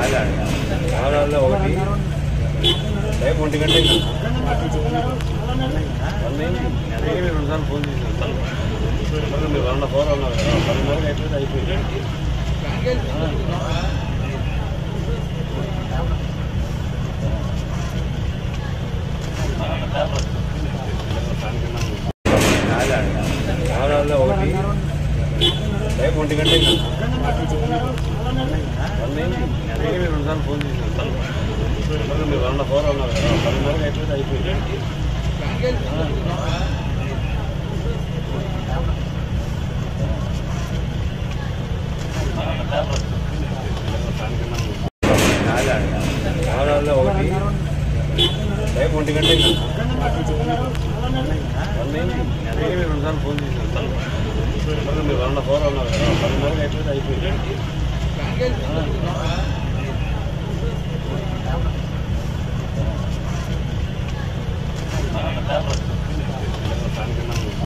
ఆడాలలో ఒకటి రేపు ఒంటి గంట అందుకే మీరు రెండుసార్లు ఫోన్ చేశాను మళ్ళీ మీరు వన్ ఫోర్ ఉన్నారు కదా పదిన్నరకు అయిపోయింది అయిపోయింది ఆడాలలో ఒకటి రేపు ఒంటి గంట అందుకే మీరు రెండుసార్లు ఫోన్ చేశాను మళ్ళీ మీరు వన్ ఫోర్ ఉన్నారు కదా పదిన్నరకు అయిపోయింది అయిపోయింది ఆడాలలో ఒకటి రేపు ఒంటి గంట అందుకే మీరు రెండుసార్లు ఫోన్ చేశాను మళ్ళీ మీరు వన్ ఫోర్ ఉన్నారు కదా పదిన్నరకు అయిపోయింది అయిపోయింది